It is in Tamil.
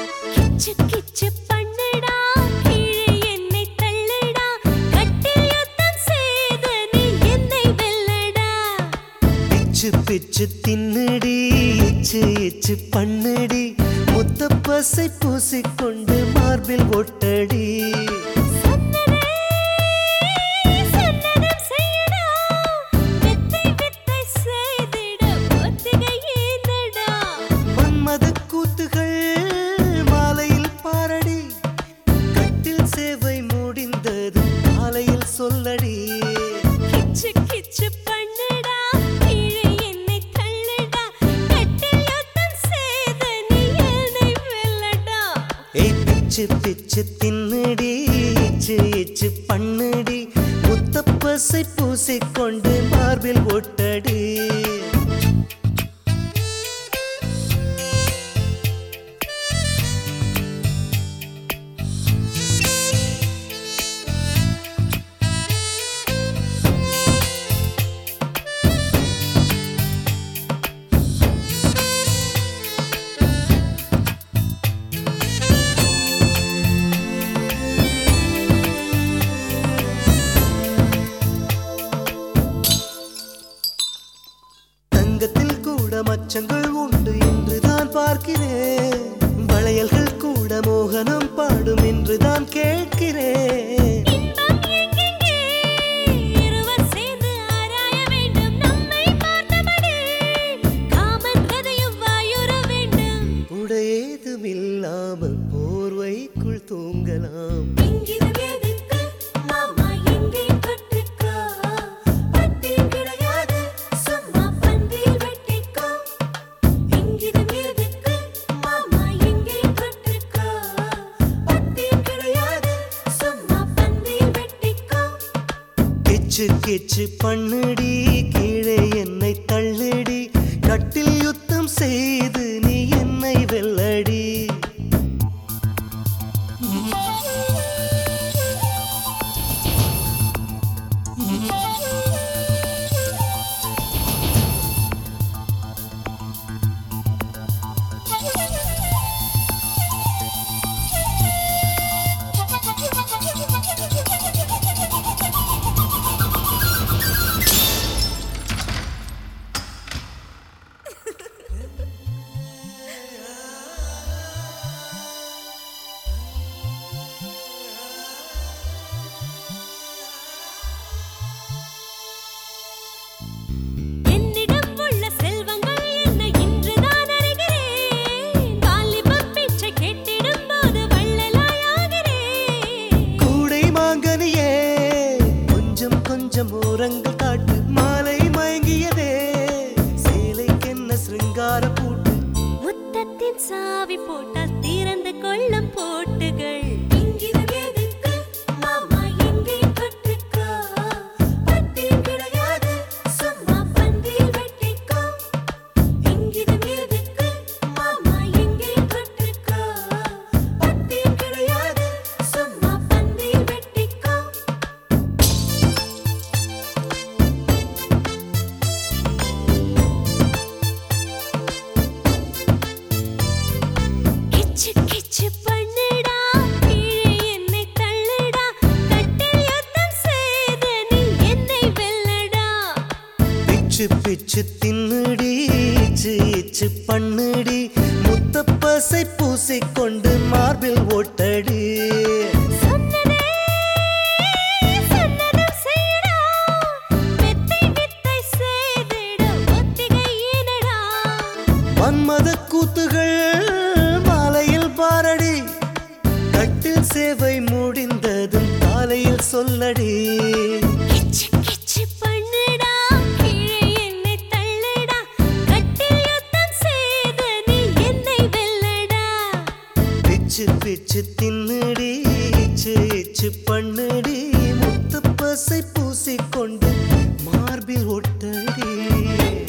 கிச்சு கிச்சு பண்ணுடா கீழே என்னை தள்ளுடா கட்டில் யுத்தம் செய்து நீ என்னை வெல்லடா பிச்சு பிச்சு தின்னுடி இச்சு இச்சு பண்ணுடி முத்த பசை பூசிக்கொண்டு மார்பில் ஒட்டடி சொன்னதே சொன்னதும் செய்யடா வித்தை வித்தை செய்திட ஒத்திகை ஏந்தடா மன்மத கூத்துகள் மாலையில் பாரடி கட்டில் சேவை முடிந்தது காலையில் சொல்லடி கிச்சு கிச்சு பண்ணுடா கீழே என்னை தள்ளுடா கட்டில் யுத்தம் செய்து நீ என்னை வெல்லடா ஏய் பிச்சு பிச்சு தின்னுடி இச்சு இச்சு பண்ணுடி முத்த பசை பூசிக்கொண்டு மார்பில் ஒட்டடி தங்கத்தில் கூட மச்சங்கள் உண்டு என்று தான் பார்க்கிறேன் வளையல்கள் கூட மோகனம் பாடும் என்று தான் கேட்கிறேன் இன்பம் எங்கெங்கே இருவர் சேர்ந்து ஆராய வேண்டும் நம்மை பார்த்தபடி காமன் கதையும் வாயுற வேண்டும் உடையேதுமில்லாமல் போர்வைக்குள் தூங்கலாம் இங்கிதம் எதுக்கு மாமா எங்கே கட்டுக்கோ பத்தியம் கிடையாது சும்மா பந்தியில் வெட்டிக்கோ இங்கிதம் எதுக்கு மாமா எங்கே கட்டுக்கோ பத்தியம் கிடையாது சும்மா பந்தியில் வெட்டிக்கோ கிச்சு கிச்சு பண்ணுடி கீழே என்னை தள்ளுடி கட்டில் யுத்தம் செய்து நீ என்னை வெல்லடி என்னிடம் உள்ள செல்வங்கள் என்ன இன்றுதான் அறிகிறேன் வாலிபம் பிச்சை கெட்டிடும் போது வள்ளலாயாகிறேன் கூடை மாங்கனியே கொஞ்சம் கொஞ்சம் ஓரங்கள் காட்டு மாலை மயங்கியதே சேலைக்கென்ன சிருங்கார பூட்டு முத்தத்தின் சாவி போட்டால் திறந்து கொள்ளும் போட்டுகள் இங்கிதம் எதுக்கு மாமா எங்கே கற்றுக்கோ பத்தியம் கிடையாது சும்மா பந்தியில் வெட்டிக்கோ இங்கிதம் எதுக்கு மாமா எங்கே கற்றுக்கோ பத்தியம் கிடையாது சும்மா பந்தியில் வெட்டிக்கோ கிச்சு கிச்சு பண்ணுடா கீழே என்னை தள்ளுடா கட்டில் யுத்தம் செய்து நீ என்னை வெல்லடா பிச்சு பிச்சு தின்னுடி இச்சு இச்சு பண்ணுடி முத்த பசை பூசிக்கொண்டு மார்பில் ஒட்டடி சொன்னதே சொன்னதும் செய்யடா வித்தை வித்தை செய்திட ஒத்திகை ஏனடா மன்மத கூத்துகள் மாலையில் பாரடி கட்டில் சேவை முடிந்ததும் காலையில் சொல்லடி கிச்சு கிச்சு பண்ணுடா கீழே என்னை தள்ளுடா கட்டில் யுத்தம் செய்து நீ என்னை வெல்லடா பிச்சு பிச்சு தின்னுடி இச்சு இச்சு பண்ணுடி முத்து பசை பூசிக்கொண்டு மார்பில் ஒட்டடி